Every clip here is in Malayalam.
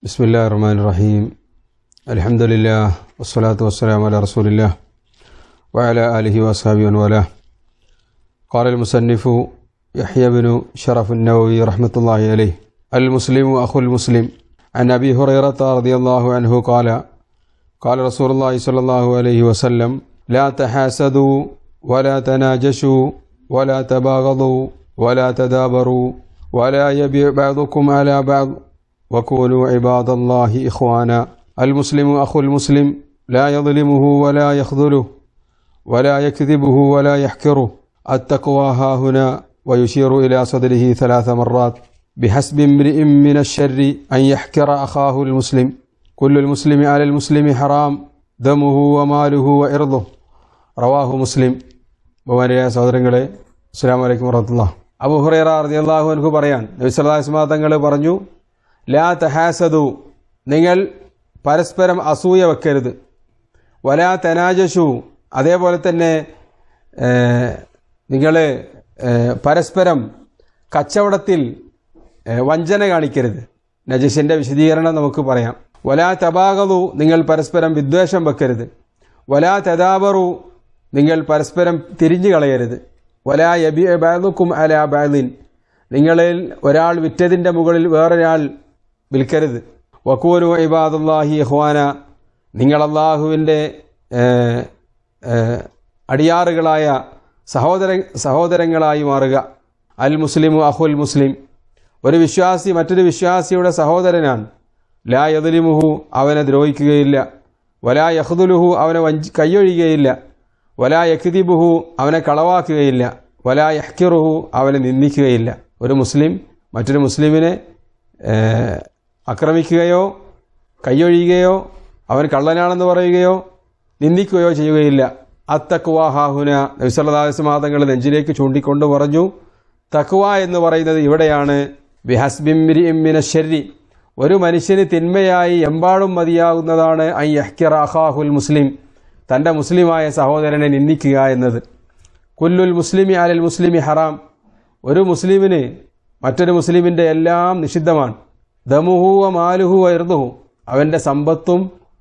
بسم الله الرحمن الرحيم الحمد لله والصلاة والسلام على رسول الله وعلى آله وأصحابه ومن والاه قال المصنف يحيى بن شرف النووي رحمة الله عليه المسلم أخو المسلم عن أبي هريرة رضي الله عنه قال قال رسول الله صلى الله عليه وسلم لا تحاسدوا ولا تناجشوا ولا تباغضوا ولا تدابروا ولا يبيع بعضكم على بعض وكونوا عباد الله إخوانا المسلم أخو المسلم لا يظلمه ولا يخذله ولا يكذبه ولا يحكره التقوى ها هنا ويشير إلى صدره ثلاث مرات بحسب امرئ من الشر أن يحكر أخاه المسلم كل المسلم على المسلم حرام دمه وماله وإرضه റവാഹു മുസ്ലിം ബഹുമാനിയായ സഹോദരങ്ങളെ അസ്സാം വലൈക്കും വറഹത്തുള്ള അബു ഹുറൈറ റളിയല്ലാഹു അൻഹു പറയാൻ നബി സല്ലല്ലാഹു അലൈഹി വസല്ലം തങ്ങൾ പറഞ്ഞു ലാ തഹാസദു നിങ്ങൾ പരസ്പരം അസൂയ വെക്കരുത് വലാ തനാജഷു അതേപോലെ തന്നെ നിങ്ങൾ പരസ്പരം കച്ചവടത്തിൽ ഏഹ്, വഞ്ചന കാണിക്കരുത് നജസിന്റെ വിശദീകരണം നമുക്ക് പറയാം വലാ തബാഗതു നിങ്ങൾ പരസ്പരം വിദ്വേഷം വെക്കരുത് വലാ തദാബറു നിങ്ങൾ പരസ്പരം തിരിഞ്ഞു കളയരുത് വലാ യബി ബാദുക്കും അലാ ബാദിൻ നിങ്ങളിൽ ഒരാൾ വിറ്റതിൻ്റെ മുകളിൽ വേറൊരാൾ വിൽക്കരുത് വക്കൂനു ഇബാദുല്ലാഹി ഇഹ്വാന നിങ്ങൾ അള്ളാഹുവിൻ്റെ ഏഹ്, ഏഹ്, അടിയാറുകളായ സഹോദര സഹോദരങ്ങളായി മാറുക അൽ മുസ്ലിമു അഹുൽ മുസ്ലിം ഒരു വിശ്വാസി മറ്റൊരു വിശ്വാസിയുടെ സഹോദരനാണ് ലാ യദലിമുഹു അവനെ ദ്രോഹിക്കുകയില്ല വലാ യഹ്ദുലുഹു അവനെ വഞ്ചി കൈയൊഴിയുകയില്ല വലാ യഖ്ദിബുഹു അവനെ കളവാക്കുകയില്ല വലാ യഹ്കിറുഹു അവനെ നിന്ദിക്കുകയില്ല ഒരു മുസ്ലിം മറ്റൊരു മുസ്ലിമിനെ ഏഹ്, ആക്രമിക്കുകയോ കൈയൊഴിയുകയോ അവൻ കള്ളനാണെന്ന് പറയുകയോ നിന്ദിക്കുകയോ ചെയ്യുകയില്ല അത്തക്കുവാഹാഹുന നബിസല്ലാസ്മാതങ്ങൾ നെഞ്ചിലേക്ക് ചൂണ്ടിക്കൊണ്ട് പറഞ്ഞു തക്കുവ എന്ന് പറയുന്നത് ഇവിടെയാണ് ബിഹസ്ബിമിന ശരി ഒരു മനുഷ്യന് തിന്മയായി എമ്പാടും മതിയാകുന്നതാണ് ഐ യഹ്കിറ അഖാഹുൽ മുസ്ലിം തൻ്റെ മുസ്ലിമായ സഹോദരനെ നിന്ദിക്കുക എന്നത് കുല്ലുൽ മുസ്ലിമി അലൽ മുസ്ലിമി ഹറാം ഒരു മുസ്ലിമിന് മറ്റൊരു മുസ്ലിമിൻ്റെ എല്ലാം നിഷിദ്ധമാണ് ദമുഹു വ മാലുഹു ഇർദുഹു അവൻ്റെ സമ്പത്തും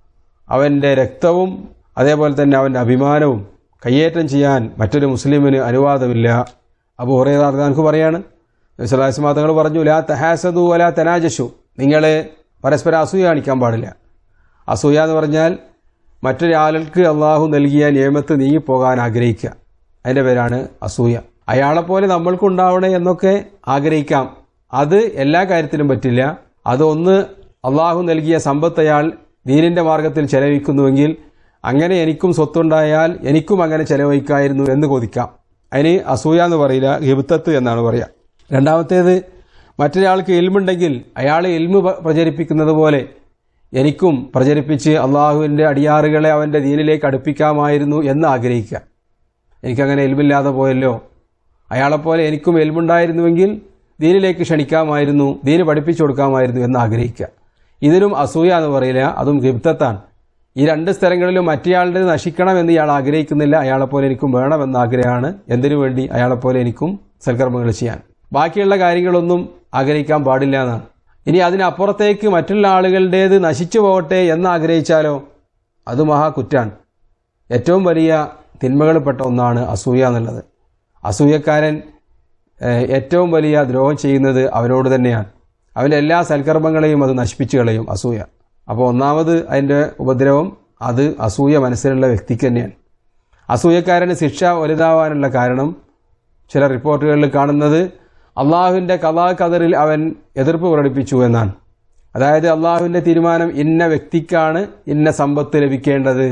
അവൻ്റെ രക്തവും അതേപോലെ തന്നെ അവൻ്റെ അഭിമാനവും കയ്യേറ്റം ചെയ്യാൻ മറ്റൊരു മുസ്ലിമിന് അനുവാദമില്ല അബു ഹുറൈറാർക്ക് പറയാണ് വിശ്വാസമാ തങ്ങൾ പറഞ്ഞു ലാ തഹാസദു വലാ തനാജഷു നിങ്ങളെ പരസ്പരം അസൂയ കാണിക്കാൻ പാടില്ല അസൂയ എന്ന് പറഞ്ഞാൽ മറ്റൊരാൾക്ക് അള്ളാഹു നൽകിയ നിയമത്ത് നീങ്ങിപ്പോകാൻ ആഗ്രഹിക്കുക അതിൻ്റെ പേരാണ് അസൂയ അയാളെപ്പോലെ നമ്മൾക്കുണ്ടാവണേ എന്നൊക്കെ ആഗ്രഹിക്കാം അത് എല്ലാ കാര്യത്തിലും പറ്റില്ല അതൊന്ന് അള്ളാഹു നൽകിയ സമ്പത്ത് അയാൾ ദീനിന്റെ മാർഗത്തിൽ ചെലവഴിക്കുന്നുവെങ്കിൽ അങ്ങനെ എനിക്കും സ്വത്തുണ്ടായാൽ എനിക്കും അങ്ങനെ ചെലവഴിക്കായിരുന്നു എന്ന് കൊതിക്കാം അതിന് അസൂയ എന്ന് പറയില്ല ഹിബത്തത്ത് എന്നാണ് പറയുക രണ്ടാമത്തേത് മറ്റൊരാൾക്ക് ഇൽമുണ്ടെങ്കിൽ അയാൾ ഇൽമു പ- പ്രചരിപ്പിക്കുന്നത് പോലെ എനിക്കും പ്രചരിപ്പിച്ച് അള്ളാഹുവിൻ്റെ അടിയാറുകളെ അവൻ്റെ ദീനിലേക്ക് അടുപ്പിക്കാമായിരുന്നു എന്ന് ആഗ്രഹിക്കുക എനിക്കങ്ങനെ എൽമില്ലാതെ പോയല്ലോ അയാളെപ്പോലെ എനിക്കും എൽമുണ്ടായിരുന്നുവെങ്കിൽ ദീനിലേക്ക് ക്ഷണിക്കാമായിരുന്നു ദീന് പഠിപ്പിച്ചു കൊടുക്കാമായിരുന്നു എന്ന് ആഗ്രഹിക്കുക ഇതിനും അസൂയ എന്ന് പറയില്ല അതും ഗിബ്തത്താണ് ഈ രണ്ട് സ്ഥലങ്ങളിലും മറ്റേയാളുടെ നശിക്കണം എന്ന് ഇയാൾ ആഗ്രഹിക്കുന്നില്ല അയാളെപ്പോലെ എനിക്കും വേണമെന്ന ആഗ്രഹമാണ് എന്തിനു വേണ്ടി അയാളെപ്പോലെ എനിക്കും സൽക്കർമ്മങ്ങൾ ചെയ്യാൻ ബാക്കിയുള്ള കാര്യങ്ങളൊന്നും ആഗ്രഹിക്കാൻ പാടില്ല എന്നാണ് ഇനി അതിനപ്പുറത്തേക്ക് മറ്റുള്ള ആളുകളുടേത് നശിച്ചു പോകട്ടെ എന്ന് ആഗ്രഹിച്ചാലോ അത് മഹാകുറ്റാണ് ഏറ്റവും വലിയ തിന്മകളിൽപ്പെട്ട ഒന്നാണ് അസൂയ എന്നുള്ളത് അസൂയക്കാരൻ ഏഹ്, ഏറ്റവും വലിയ ദ്രോഹം ചെയ്യുന്നത് അവനോട് തന്നെയാണ് അവൻ്റെ എല്ലാ സൽക്കർമ്മങ്ങളെയും അത് നശിപ്പിച്ചു കളയും അസൂയ അപ്പോൾ ഒന്നാമത് അതിൻ്റെ ഉപദ്രവം അത് അസൂയ മനസ്സിലുള്ള വ്യക്തിക്ക് തന്നെയാണ് അസൂയക്കാരന് ശിക്ഷ വലുതാവാനുള്ള കാരണം ചില റിപ്പോർട്ടുകളിൽ കാണുന്നത് അള്ളാഹുവിൻ്റെ കലാ കതറിൽ അവൻ എതിർപ്പ് പ്രകടിപ്പിച്ചു എന്നാണ് അതായത് അള്ളാഹുവിൻ്റെ തീരുമാനം ഇന്ന വ്യക്തിക്കാണ് ഇന്ന സമ്പത്ത് ലഭിക്കേണ്ടത്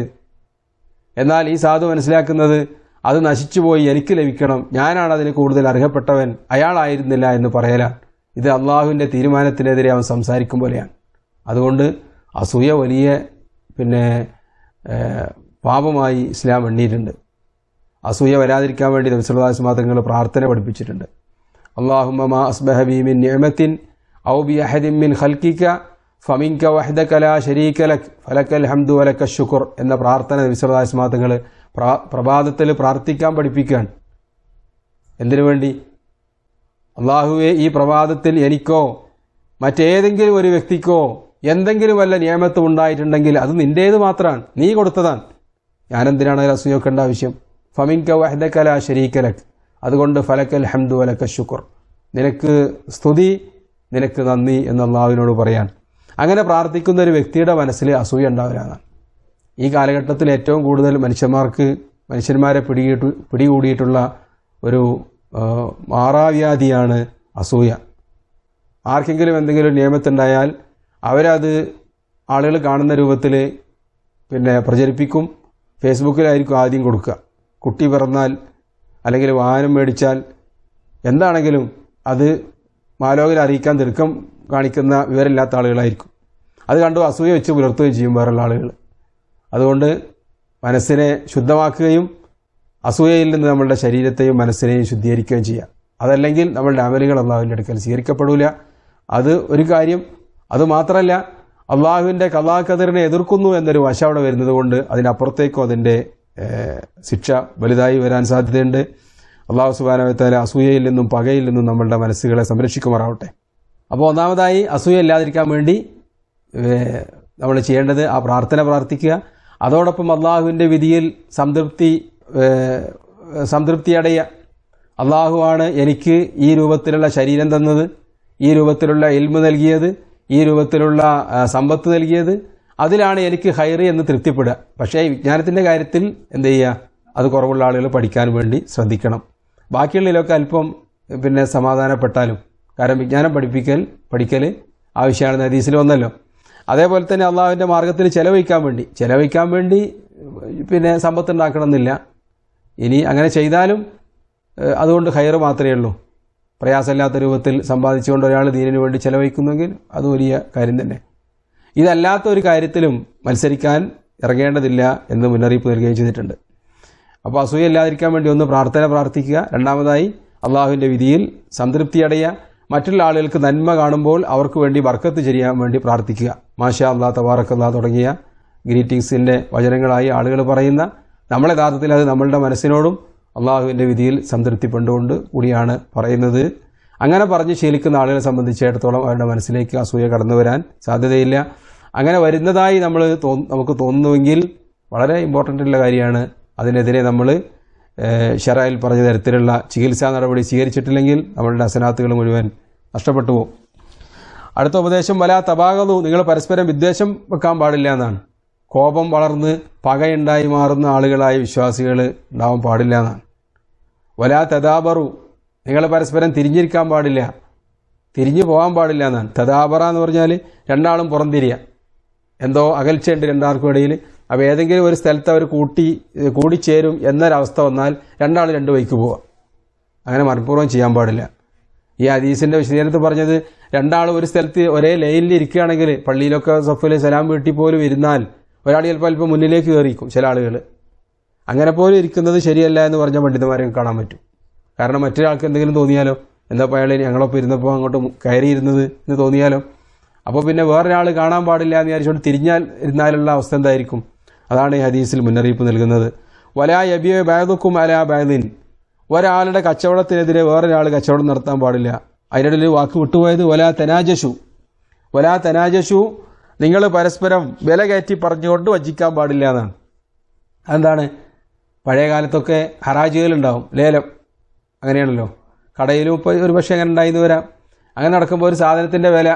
എന്നാൽ ഈ സാധു മനസ്സിലാക്കുന്നത് അത് നശിച്ചുപോയി എനിക്ക് ലഭിക്കണം ഞാനാണ് അതിന് കൂടുതൽ അർഹപ്പെട്ടവൻ അയാളായിരുന്നില്ല എന്ന് പറയലാണ് ഇത് അള്ളാഹുവിൻ്റെ തീരുമാനത്തിനെതിരെ അവൻ സംസാരിക്കും പോലെയാണ് അതുകൊണ്ട് അസൂയ വലിയ പിന്നെ ഏഹ്, പാപമായി ഇസ്ലാം എണ്ണിയിട്ടുണ്ട് അസൂയ വരാതിരിക്കാൻ വേണ്ടി നബിസ്വല്ലാസ് മാത്രങ്ങൾ പ്രാർത്ഥന പഠിപ്പിച്ചിട്ടുണ്ട് അള്ളാഹുമ്മ മാ അസ്ബഹ ബി മിൻ നിഅമത്തിൻ ഔ ബി അഹദിൻ മിൻ ഖൽഖിക ഫമിൻക വഹ്ദക ലാ ശരീക ലക് ഫലക്കൽ ഹംദു വലക ശുക്ർ എന്ന പ്രാർത്ഥന നബിസ്വല്ലാസ് മാത്രങ്ങൾ പ്രഭാതത്തിൽ പ്രാർത്ഥിക്കാൻ പഠിപ്പിക്കുകയാണ് എന്തിനു വേണ്ടി അള്ളാഹുവെ ഈ പ്രഭാതത്തിൽ എനിക്കോ മറ്റേതെങ്കിലും ഒരു വ്യക്തിക്കോ എന്തെങ്കിലും വല്ല നിയമത്തും ഉണ്ടായിട്ടുണ്ടെങ്കിൽ അത് നിന്റേത് മാത്രമാണ് നീ കൊടുത്തതാണ് ഞാനെന്തിനാണ് അതിൽ അസൂയ വെക്കേണ്ട ആവശ്യം ഫമിൻക വഹദക്കല ഷരീക്കലക് അതുകൊണ്ട് ഫലക്കൽ ഹംദു വലക്ക ശുക്ർ നിനക്ക് സ്തുതി നിനക്ക് നന്ദി എന്ന് അള്ളാഹുവിനോട് പറയാൻ അങ്ങനെ പ്രാർത്ഥിക്കുന്ന ഒരു വ്യക്തിയുടെ മനസ്സിൽ അസൂയ ഉണ്ടാവില്ലാണ് ഈ കാലഘട്ടത്തിൽ ഏറ്റവും കൂടുതൽ മനുഷ്യന്മാർക്ക് മനുഷ്യന്മാരെ പിടികിട്ടു പിടികൂടിയിട്ടുള്ള ഒരു ആ, മാറാവ്യാധിയാണ് അസൂയ ആർക്കെങ്കിലും എന്തെങ്കിലും ഒരു നിയമത്തുണ്ടായാൽ അവരത് ആളുകൾ കാണുന്ന രൂപത്തിൽ പിന്നെ പ്രചരിപ്പിക്കും ഫേസ്ബുക്കിലായിരിക്കും ആദ്യം കൊടുക്കുക കുട്ടി പിറന്നാൽ അല്ലെങ്കിൽ വാഹനം മേടിച്ചാൽ എന്താണെങ്കിലും അത് മാലോകരെ അറിയിക്കാൻ തിടുക്കം കാണിക്കുന്ന വിവരമില്ലാത്ത ആളുകളായിരിക്കും അത് കണ്ടു അസൂയ വെച്ച് പുലർത്തുകയും ചെയ്യും വേറുള്ള ആളുകൾ അതുകൊണ്ട് മനസ്സിനെ ശുദ്ധമാക്കുകയും അസൂയയിൽ നിന്ന് നമ്മളുടെ ശരീരത്തെയും മനസ്സിനെയും ശുദ്ധീകരിക്കുകയും ചെയ്യാം അതല്ലെങ്കിൽ നമ്മളുടെ അമലുകൾ അള്ളാഹുവിൻ്റെ അടുക്കൽ സ്വീകരിക്കപ്പെടില്ല അത് ഒരു കാര്യം അതുമാത്രമല്ല അള്ളാഹുവിൻ്റെ കലാകതിറിനെ എതിർക്കുന്നു എന്നൊരു വശം അവിടെ വരുന്നത് കൊണ്ട് അതിനപ്പുറത്തേക്കും അതിൻ്റെ ഏഹ്, ശിക്ഷ വലുതായി വരാൻ സാധ്യതയുണ്ട് അള്ളാഹു സുബാനവത്താല അസൂയയിൽ നിന്നും പകയിൽ നിന്നും നമ്മളുടെ മനസ്സുകളെ സംരക്ഷിക്കുമാറാവട്ടെ അപ്പോൾ ഒന്നാമതായി അസൂയ ഇല്ലാതിരിക്കാൻ വേണ്ടി നമ്മൾ ചെയ്യേണ്ടത് ആ പ്രാർത്ഥന പ്രാർത്ഥിക്കുക അതോടൊപ്പം അള്ളാഹുവിൻ്റെ വിധിയിൽ സംതൃപ്തി ഏഹ്, സംതൃപ്തി അടയുക അള്ളാഹുവാണ് എനിക്ക് ഈ രൂപത്തിലുള്ള ശരീരം തന്നത് ഈ രൂപത്തിലുള്ള ഇൽമു നൽകിയത് ഈ രൂപത്തിലുള്ള ആ, സമ്പത്ത് നൽകിയത് അതിലാണ് എനിക്ക് ഹൈറി എന്ന് തൃപ്തിപ്പെടുക പക്ഷേ ഈ വിജ്ഞാനത്തിൻ്റെ കാര്യത്തിൽ എന്ത് ചെയ്യുക അത് കുറവുള്ള ആളുകൾ പഠിക്കാൻ വേണ്ടി ശ്രദ്ധിക്കണം ബാക്കിയുള്ളതിലൊക്കെ അല്പം പിന്നെ സമാധാനപ്പെട്ടാലും കാരണം വിജ്ഞാനം പഠിപ്പിക്കൽ പഠിക്കൽ ആവശ്യമാണ് ഹദീസിൽ വന്നല്ലോ അതേപോലെ തന്നെ അള്ളാഹുവിൻ്റെ മാർഗത്തിൽ ചെലവഴിക്കാൻ വേണ്ടി ചെലവഴിക്കാൻ വേണ്ടി പിന്നെ സമ്പത്ത് ഉണ്ടാക്കണമെന്നില്ല ഇനി അങ്ങനെ ചെയ്താലും ഏഹ്, അതുകൊണ്ട് ഹയർ മാത്രമേ ഉള്ളൂ പ്രയാസമില്ലാത്ത രൂപത്തിൽ സമ്പാദിച്ചുകൊണ്ട് ഒരാൾ ദീനിനു വേണ്ടി ചെലവഴിക്കുന്നെങ്കിൽ അത് വലിയ കാര്യം തന്നെ ഇതല്ലാത്ത ഒരു കാര്യത്തിലും മത്സരിക്കാൻ ഇറങ്ങേണ്ടതില്ല എന്ന് മുന്നറിയിപ്പ് നൽകുകയും ചെയ്തിട്ടുണ്ട് അപ്പോൾ അസൂയ ഇല്ലാതിരിക്കാൻ വേണ്ടി ഒന്ന് പ്രാർത്ഥന പ്രാർത്ഥിക്കുക രണ്ടാമതായി അള്ളാഹുവിൻ്റെ വിധിയിൽ സംതൃപ്തി അടയുക മറ്റുള്ള ആളുകൾക്ക് നന്മ കാണുമ്പോൾ അവർക്ക് വേണ്ടി വർക്കത്ത് ചെയ്യാൻ വേണ്ടി പ്രാർത്ഥിക്കുക മാഷാ അള്ളാ തബാറക്കല്ലാ തുടങ്ങിയ ഗ്രീറ്റിംഗ്സിൻ്റെ വചനങ്ങളായി ആളുകൾ പറയുന്ന നമ്മൾ യഥാർത്ഥത്തിൽ അത് നമ്മളുടെ മനസ്സിനോടും അള്ളാഹുവിൻ്റെ വിധിയിൽ സംതൃപ്തിപ്പെട്ടുകൊണ്ട് കൂടിയാണ് പറയുന്നത് അങ്ങനെ പറഞ്ഞ് ശീലിക്കുന്ന ആളുകളെ സംബന്ധിച്ചിടത്തോളം അവരുടെ മനസ്സിലേക്ക് അസൂയ കടന്നു വരാൻ സാധ്യതയില്ല അങ്ങനെ വരുന്നതായി നമ്മൾ തോന്നു നമുക്ക് തോന്നുന്നുവെങ്കിൽ വളരെ ഇമ്പോർട്ടൻ്റ് ഉള്ള കാര്യമാണ് അതിനെതിരെ നമ്മൾ ഷെറായിൽ പറഞ്ഞ തരത്തിലുള്ള ചികിത്സാ നടപടി സ്വീകരിച്ചിട്ടില്ലെങ്കിൽ നമ്മളുടെ അസനാത്തുകൾ മുഴുവൻ നഷ്ടപ്പെട്ടു പോകും അടുത്ത ഉപദേശം വല തപാകതു നിങ്ങൾ പരസ്പരം വിദ്വേഷം വെക്കാൻ പാടില്ല എന്നാണ് കോപം വളർന്ന് പകയുണ്ടായി മാറുന്ന ആളുകളായ വിശ്വാസികൾ ഉണ്ടാവാൻ പാടില്ല എന്നാണ് വലാ തദാബറു നിങ്ങൾ പരസ്പരം തിരിഞ്ഞിരിക്കാൻ പാടില്ല തിരിഞ്ഞു പോകാൻ പാടില്ല എന്നാണ് തദാബറ എന്ന് പറഞ്ഞാൽ രണ്ടാളും പുറംതിരിയ എന്തോ അകൽച്ചയുണ്ട് രണ്ടാൾക്കും ഇടയിൽ അപ്പോൾ ഏതെങ്കിലും ഒരു സ്ഥലത്ത് അവർ കൂട്ടി ഏഹ് കൂടിച്ചേരും എന്നൊരവസ്ഥ വന്നാൽ രണ്ടാൾ രണ്ട് വഴിക്ക് പോവാം അങ്ങനെ മനഃപൂർവ്വം ചെയ്യാൻ പാടില്ല ഈ ഹദീസിന്റെ വിശദീകരണത്തിൽ പറഞ്ഞത് രണ്ടാൾ ഒരു സ്ഥലത്ത് ഒരേ ലൈനിൽ ഇരിക്കുകയാണെങ്കിൽ പള്ളിയിലൊക്കെ സഫിൽ സലാം വീട്ടിൽ പോലും ഇരുന്നാൽ ഒരാൾ ചിലപ്പോൾ അല്പം മുന്നിലേക്ക് കയറിയിരിക്കും ചില ആളുകൾ അങ്ങനെ പോലും ഇരിക്കുന്നത് ശരിയല്ല എന്ന് പറഞ്ഞ പണ്ഡിതന്മാരെ കാണാൻ പറ്റും കാരണം മറ്റൊരാൾക്ക് എന്തെങ്കിലും തോന്നിയാലോ എന്താ അയാൾ ഞങ്ങളൊപ്പം ഇരുന്നപ്പോൾ അങ്ങോട്ട് കയറിയിരുന്നത് എന്ന് തോന്നിയാലോ അപ്പോൾ പിന്നെ വേറൊരാൾ കാണാൻ പാടില്ല എന്ന് വിചാരിച്ചുകൊണ്ട് തിരിഞ്ഞാൽ ഇരുന്നാലുള്ള അവസ്ഥ എന്തായിരിക്കും അതാണ് ഈ ഹദീസിൽ മുന്നറിയിപ്പ് നൽകുന്നത് വലാ യബിയോ ബാദുക്കും അലാ ബാദിൻ ഒരാളുടെ കച്ചവടത്തിനെതിരെ വേറൊരാൾ കച്ചവടം നടത്താൻ പാടില്ല അതിനിടയിൽ വാക്ക് വിട്ടുപോയത് വലാ തനാജഷു വലാ തനാജഷു നിങ്ങൾ പരസ്പരം വില കയറ്റി പറഞ്ഞുകൊണ്ട് വഞ്ചിക്കാൻ പാടില്ല എന്നാണ് അതെന്താണ് പഴയ കാലത്തൊക്കെ ഹറാജുകളുണ്ടാവും ലേലം അങ്ങനെയാണല്ലോ കടയിലും ഇപ്പോൾ ഒരു പക്ഷേ അങ്ങനെ ഉണ്ടായിന്ന് വരാം അങ്ങനെ നടക്കുമ്പോൾ ഒരു സാധനത്തിൻ്റെ വില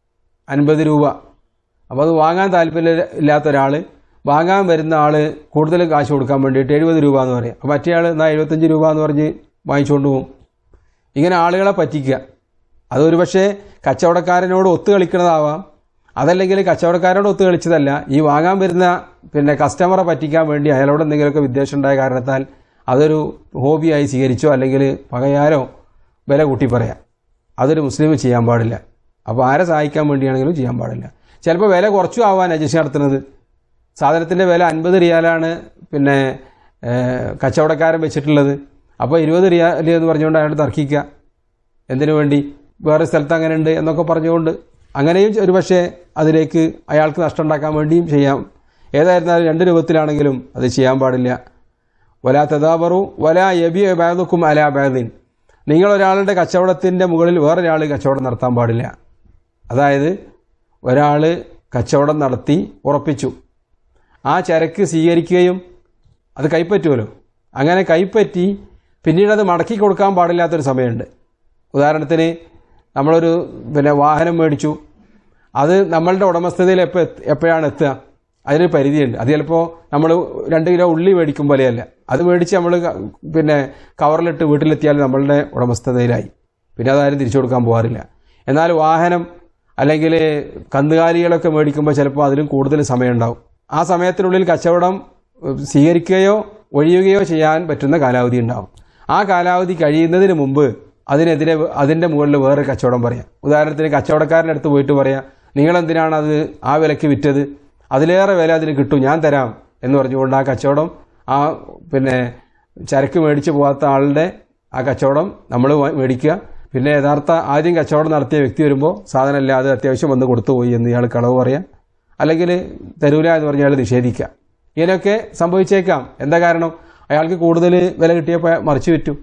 അൻപത് രൂപ അപ്പോൾ അത് വാങ്ങാൻ താല്പര്യം ഇല്ലാത്ത ഒരാൾ വാങ്ങാൻ വരുന്ന ആൾ കൂടുതൽ കാശ് കൊടുക്കാൻ വേണ്ടിയിട്ട് എഴുപത് രൂപ എന്ന് പറയും അപ്പോൾ മറ്റേ ആൾ എന്നാൽ എഴുപത്തഞ്ച് രൂപ എന്ന് പറഞ്ഞ് വാങ്ങിച്ചുകൊണ്ട് പോകും ഇങ്ങനെ ആളുകളെ പറ്റിക്കുക അതൊരു പക്ഷേ കച്ചവടക്കാരനോട് ഒത്തു കളിക്കുന്നതാവാം അതല്ലെങ്കിൽ കച്ചവടക്കാരോട് ഒത്തു കളിച്ചതല്ല ഈ വാങ്ങാൻ വരുന്ന പിന്നെ കസ്റ്റമറെ പറ്റിക്കാൻ വേണ്ടി അയാളോട് എന്തെങ്കിലുമൊക്കെ വിദ്വേഷം ഉണ്ടായ കാരണത്താൽ അതൊരു ഹോബിയായി സ്വീകരിച്ചോ അല്ലെങ്കിൽ പകയാലോ വില കൂട്ടി പറയാം അതൊരു മുസ്ലിം ചെയ്യാൻ പാടില്ല അപ്പോൾ ആരെ സഹായിക്കാൻ വേണ്ടിയാണെങ്കിലും ചെയ്യാൻ പാടില്ല ചിലപ്പോൾ വില കുറച്ചു ആവാൻ അജസ്റ്റ് നടത്തുന്നത് സാധനത്തിൻ്റെ വില അൻപത് റിയാലാണ് പിന്നെ ഏഹ്, കച്ചവടക്കാരൻ വെച്ചിട്ടുള്ളത് അപ്പോൾ ഇരുപത് റിയാൽ എന്ന് പറഞ്ഞുകൊണ്ട് അയാൾ തർക്കിക്കുക എന്തിനു വേണ്ടി വേറെ സ്ഥലത്ത് അങ്ങനെ ഉണ്ട് എന്നൊക്കെ പറഞ്ഞുകൊണ്ട് അങ്ങനെയും ഒരു പക്ഷേ അതിലേക്ക് അയാൾക്ക് നഷ്ടം ഉണ്ടാക്കാൻ വേണ്ടിയും ചെയ്യാം ഏതായിരുന്നാലും രണ്ട് രൂപത്തിലാണെങ്കിലും അത് ചെയ്യാൻ പാടില്ല വലാ തദാബറു വലാ യബി ബാദുക്കും അലാ ബാദിൻ നിങ്ങൾ ഒരാളുടെ കച്ചവടത്തിൻ്റെ മുകളിൽ വേറൊരാൾ കച്ചവടം നടത്താൻ പാടില്ല അതായത് ഒരാൾ കച്ചവടം നടത്തി ഉറപ്പിച്ചു ആ ചരക്ക് സ്വീകരിക്കുകയും അത് കൈപ്പറ്റുമല്ലോ അങ്ങനെ കൈപ്പറ്റി പിന്നീട് അത് മടക്കി കൊടുക്കാൻ പാടില്ലാത്തൊരു സമയമുണ്ട് ഉദാഹരണത്തിന് നമ്മളൊരു പിന്നെ വാഹനം മേടിച്ചു അത് നമ്മളുടെ ഉടമസ്ഥതയിൽ എപ്പോൾ എപ്പോഴാണ് എത്തുക അതിനൊരു പരിധിയുണ്ട് അത് ചിലപ്പോൾ നമ്മൾ രണ്ട് കിലോ ഉള്ളി മേടിക്കും പോലെയല്ല അത് മേടിച്ച് നമ്മൾ പിന്നെ കവറിലിട്ട് വീട്ടിലെത്തിയാൽ നമ്മളുടെ ഉടമസ്ഥതയിലായി പിന്നെ അതാരും തിരിച്ചു കൊടുക്കാൻ പോകാറില്ല എന്നാൽ വാഹനം അല്ലെങ്കിൽ കന്നുകാലികളൊക്കെ മേടിക്കുമ്പോൾ ചിലപ്പോൾ അതിലും കൂടുതൽ സമയമുണ്ടാവും ആ സമയത്തിനുള്ളിൽ കച്ചവടം ഏഹ്, സ്വീകരിക്കുകയോ ഒഴിയുകയോ ചെയ്യാൻ പറ്റുന്ന കാലാവധി ഉണ്ടാവും ആ കാലാവധി കഴിയുന്നതിന് മുമ്പ് അതിനെതിരെ അതിൻ്റെ മുകളിൽ വേറെ കച്ചവടം പറയാം ഉദാഹരണത്തിന് കച്ചവടക്കാരൻ്റെ അടുത്ത് പോയിട്ട് പറയാം നിങ്ങളെന്തിനാണ് അത് ആ വിലയ്ക്ക് വിറ്റത് അതിലേറെ വില അതിന് കിട്ടും ഞാൻ തരാം എന്ന് പറഞ്ഞുകൊണ്ട് ആ കച്ചവടം ആ പിന്നെ ചരക്ക് മേടിച്ച് പോകാത്ത ആളുടെ ആ കച്ചവടം നമ്മൾ മേടിക്കുക പിന്നെ യഥാർത്ഥ ആദ്യം കച്ചവടം നടത്തിയ വ്യക്തി വരുമ്പോൾ സാധനം ഇല്ലാതെ അത്യാവശ്യം വന്ന് കൊടുത്തുപോയി എന്ന് ഇയാൾ കളവ് പറയാം അല്ലെങ്കിൽ തരൂല എന്ന് പറഞ്ഞ് അയാൾ നിഷേധിക്കാം ഇങ്ങനെയൊക്കെ സംഭവിച്ചേക്കാം എന്താ കാരണം അയാൾക്ക് കൂടുതൽ വില കിട്ടിയപ്പോൾ മറിച്ചു വിറ്റു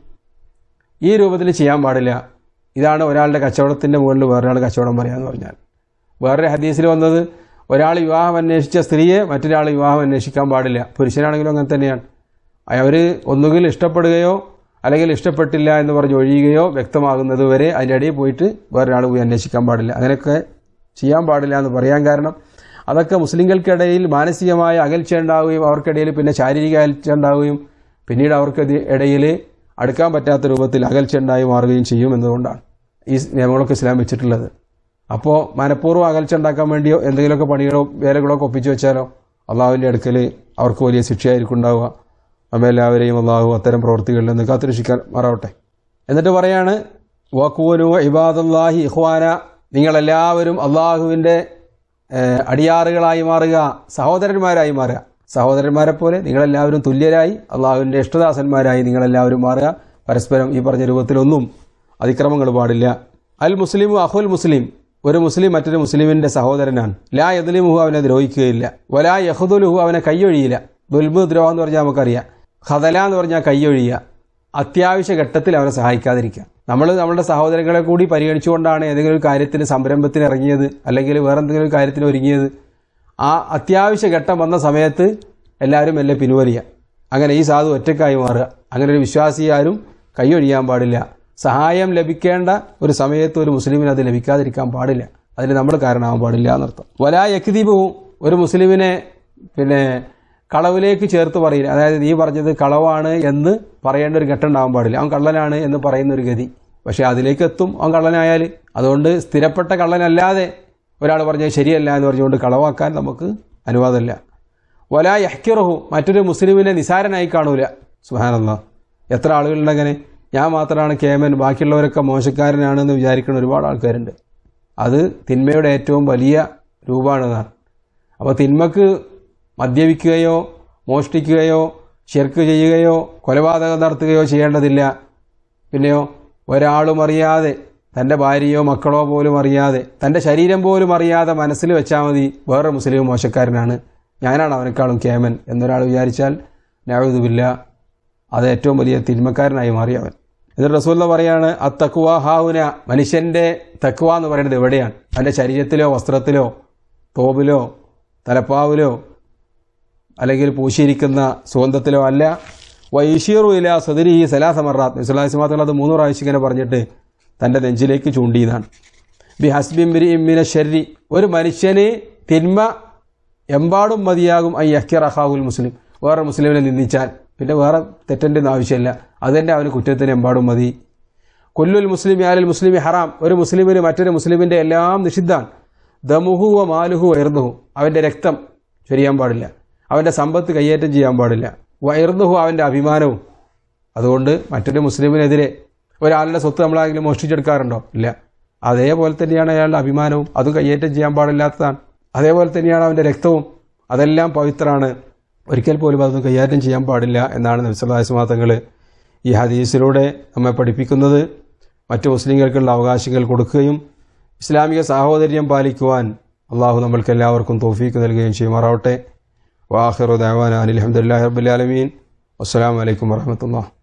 ഈ രൂപത്തിൽ ചെയ്യാൻ പാടില്ല ഇതാണ് ഒരാളുടെ കച്ചവടത്തിൻ്റെ മുകളിൽ വേറൊരാൾ കച്ചവടം പറയാന്ന് പറഞ്ഞാൽ വേറൊരു ഹദീസിൽ വന്നത് ഒരാൾ വിവാഹം അന്വേഷിച്ച സ്ത്രീയെ മറ്റൊരാൾ വിവാഹം അന്വേഷിക്കാൻ പാടില്ല പുരുഷനാണെങ്കിലും അങ്ങനെ തന്നെയാണ് അവർ ഒന്നുകിൽ ഇഷ്ടപ്പെടുകയോ അല്ലെങ്കിൽ ഇഷ്ടപ്പെട്ടില്ല എന്ന് പറഞ്ഞ് ഒഴിയുകയോ വ്യക്തമാകുന്നത് വരെ അതിൻ്റെ ഇടയിൽ പോയിട്ട് വേറൊരാൾ പോയി അന്വേഷിക്കാൻ പാടില്ല അങ്ങനെയൊക്കെ ചെയ്യാൻ പാടില്ല എന്ന് പറയാൻ കാരണം അതൊക്കെ മുസ്ലിങ്ങൾക്കിടയിൽ മാനസികമായ അകൽച്ച ഉണ്ടാവുകയും അവർക്കിടയിൽ പിന്നെ ശാരീരിക അകൽച്ച ഉണ്ടാവുകയും പിന്നീട് അവർക്ക് ഇടയിൽ അടുക്കാൻ പറ്റാത്ത രൂപത്തിൽ അകൽച്ച ഉണ്ടായി മാറുകയും ചെയ്യും എന്നതുകൊണ്ടാണ് ഈ നിയമങ്ങളൊക്കെ ഇസ്ലാം വെച്ചിട്ടുള്ളത് അപ്പോൾ മനഃപൂർവ്വം അകൽച്ച ഉണ്ടാക്കാൻ വേണ്ടിയോ എന്തെങ്കിലുമൊക്കെ പണികളോ വേലകളോ ഒക്കെ ഒപ്പിച്ചു വെച്ചാലോ അള്ളാഹുവിൻ്റെ അടുക്കൽ അവർക്ക് വലിയ ശിക്ഷയായിരിക്കും ഉണ്ടാവുക നമ്മെ എല്ലാവരെയും അള്ളാഹു അത്തരം പ്രവൃത്തികളിൽ നിന്ന് കാത്തുരക്ഷിക്കാൻ മാറാവട്ടെ എന്നിട്ട് പറയാണ് വക്കൂനു ഇബാദുല്ലാഹി ഇഹ്വാന നിങ്ങളെല്ലാവരും അള്ളാഹുവിൻ്റെ ഏഹ്, അടിയാറുകളായി മാറുക സഹോദരന്മാരായി മാറുക സഹോദരന്മാരെ പോലെ നിങ്ങളെല്ലാവരും തുല്യരായി അള്ളാഹുവിൻ്റെ ഇഷ്ടദാസന്മാരായി നിങ്ങളെല്ലാവരും മാറുക പരസ്പരം ഈ പറഞ്ഞ രൂപത്തിലൊന്നും അതിക്രമങ്ങൾ പാടില്ല അൽ മുസ്ലിമു അഹുൽ മുസ്ലിം ഒരു മുസ്ലിം മറ്റൊരു മുസ്ലിമിന്റെ സഹോദരനാണ് ലാ യദ്ലിമുഹു അവനെ ദ്രോഹിക്കുകയില്ല വലാ യഹുദുലുഹു അവനെ കൈയൊഴിയില്ല ദുൽമു ദ്രോഹം എന്ന് പറഞ്ഞാൽ നമുക്കറിയാം ഹദല എന്ന് പറഞ്ഞാൽ കൈയൊഴിയുക അത്യാവശ്യ ഘട്ടത്തിൽ അവനെ സഹായിക്കാതിരിക്കുക നമ്മൾ നമ്മുടെ സഹോദരങ്ങളെ കൂടി പരിഗണിച്ചുകൊണ്ടാണ് ഏതെങ്കിലും ഒരു കാര്യത്തിന് സംരംഭത്തിന് ഇറങ്ങിയത് അല്ലെങ്കിൽ വേറെ എന്തെങ്കിലും ഒരു കാര്യത്തിന് ഒരുങ്ങിയത് ആ അത്യാവശ്യ ഘട്ടം വന്ന സമയത്ത് എല്ലാവരും മെല്ലെ പിൻവലിയുക അങ്ങനെ ഈ സാധു ഒറ്റക്കായി മാറുക അങ്ങനെ ഒരു വിശ്വാസി ആരും കൈയൊഴിയാൻ പാടില്ല സഹായം ലഭിക്കേണ്ട ഒരു സമയത്ത് ഒരു മുസ്ലിമിന് അത് ലഭിക്കാതിരിക്കാൻ പാടില്ല അതിന് നമ്മൾ കാരണമാകാൻ പാടില്ല എന്നർത്ഥം വലാ യക്തിബവും ഒരു മുസ്ലിമിനെ പിന്നെ കളവിലേക്ക് ചേർത്ത് പറയില്ല അതായത് നീ പറഞ്ഞത് കളവാണ് എന്ന് പറയേണ്ട ഒരു ഘട്ടം ഉണ്ടാവാൻ പാടില്ല അവൻ കള്ളനാണ് എന്ന് പറയുന്ന ഒരു ഗതി പക്ഷെ അതിലേക്ക് എത്തും അവൻ കള്ളനായാൽ അതുകൊണ്ട് സ്ഥിരപ്പെട്ട കള്ളനല്ലാതെ ഒരാൾ പറഞ്ഞത് ശരിയല്ല എന്ന് പറഞ്ഞുകൊണ്ട് കളവാക്കാൻ നമുക്ക് അനുവാദമില്ല വലാ യഹ്ക്കിറഹു മറ്റൊരു മുസ്ലിമിനെ നിസാരനായി കാണൂല സുഹാനല്ല എത്ര ആളുകളുണ്ടങ്ങനെ ഞാൻ മാത്രമാണ് കേമൻ ബാക്കിയുള്ളവരൊക്കെ മോശക്കാരനാണെന്ന് വിചാരിക്കുന്ന ഒരുപാട് ആൾക്കാരുണ്ട് അത് തിന്മയുടെ ഏറ്റവും വലിയ രൂപമാണെന്നാണ് അപ്പോൾ തിന്മക്ക് മദ്യപിക്കുകയോ മോഷ്ടിക്കുകയോ ഷിർക്ക് ചെയ്യുകയോ കൊലപാതകം നടത്തുകയോ ചെയ്യേണ്ടതില്ല പിന്നെയോ ഒരാളും അറിയാതെ തൻ്റെ ഭാര്യയോ മക്കളോ പോലും അറിയാതെ തൻ്റെ ശരീരം പോലും അറിയാതെ മനസ്സിൽ വെച്ചാൽ മതി വേറെ മുസ്ലിം മോശക്കാരനാണ് ഞാനാണ് അവനേക്കാളും കേമൻ എന്നൊരാൾ വിചാരിച്ചാൽ ഞാഴുതുമില്ല അത് ഏറ്റവും വലിയ തിന്മക്കാരനായി മാറി അവൻ എന്നിട്ട് റസൂല്ല പറയാണ് ആ തക്കുവ ഹാവുന മനുഷ്യന്റെ തക്കുവ എന്ന് പറയുന്നത് എവിടെയാണ് അവൻ്റെ ശരീരത്തിലോ വസ്ത്രത്തിലോ തോപിലോ തലപ്പാവിലോ അല്ലെങ്കിൽ പൂശിയിരിക്കുന്ന സുഗന്ധത്തിലോ അല്ല വൈഷീറു ഇല സദരി സലാസമറാത്ത് നിസ്ലാസിമാത്തുകൾ അത് മൂന്ന് പ്രാവശ്യം ഇങ്ങനെ പറഞ്ഞിട്ട് തൻ്റെ നെഞ്ചിലേക്ക് ചൂണ്ടിയതാണ് ബി ഹസ്ബിംബിരി ഇമ്മിന ഷെരി ഒരു മനുഷ്യന് തിന്മ എമ്പാടും മതിയാകും ഐ അക്കിർ അഹാഹുൽ മുസ്ലിം വേറെ മുസ്ലിമിനെ നിന്ദിച്ചാൽ പിന്നെ വേറെ തെറ്റൻ്റെ ഒന്നും ആവശ്യമില്ല അതുതന്നെ അവന് കുറ്റത്തിന് എമ്പാടും മതി കൊല്ലുൽ മുസ്ലിം ആലിൽ മുസ്ലിമി ഹറാം ഒരു മുസ്ലിമിന് മറ്റൊരു മുസ്ലിമിൻ്റെ എല്ലാം നിഷിദ്ധാണ് ദമുഹു വ മാലുഹു വയർന്നുഹു അവൻ്റെ രക്തം ചൊരിയാൻ പാടില്ല അവൻ്റെ സമ്പത്ത് കയ്യേറ്റം ചെയ്യാൻ പാടില്ല വയർന്നുഹു അവൻ്റെ അഭിമാനവും അതുകൊണ്ട് മറ്റൊരു മുസ്ലിമിനെതിരെ ഒരാളുടെ സ്വത്ത് നമ്മളാരെങ്കിലും മോഷ്ടിച്ചെടുക്കാറുണ്ടോ ഇല്ല അതേപോലെ തന്നെയാണ് അയാളുടെ അഭിമാനവും അതും കയ്യേറ്റം ചെയ്യാൻ പാടില്ലാത്തതാണ് അതേപോലെ തന്നെയാണ് അവൻ്റെ രക്തവും അതെല്ലാം പവിത്രാണ് ഒരിക്കൽ പോലും അതൊന്നും കൈകാര്യം ചെയ്യാൻ പാടില്ല എന്നാണ് നബ്സലാസ്മാതങ്ങൾ ഈ ഹദീസിലൂടെ നമ്മെ പഠിപ്പിക്കുന്നത് മറ്റു മുസ്ലിങ്ങൾക്കുള്ള അവകാശങ്ങൾ കൊടുക്കുകയും ഇസ്ലാമിക സാഹോദര്യം പാലിക്കുവാൻ അള്ളാഹു നമ്മൾക്ക് എല്ലാവർക്കും തോഫീക്ക് നൽകുകയും ചെയ്യുമാറാവട്ടെ വാഹിറു ദാവാന അനിൽ അഹമ്മദില്ലാ റബ്ബുലാലമീൻ അസ്സാം വലൈക്കും വാഹമത്തുള്ള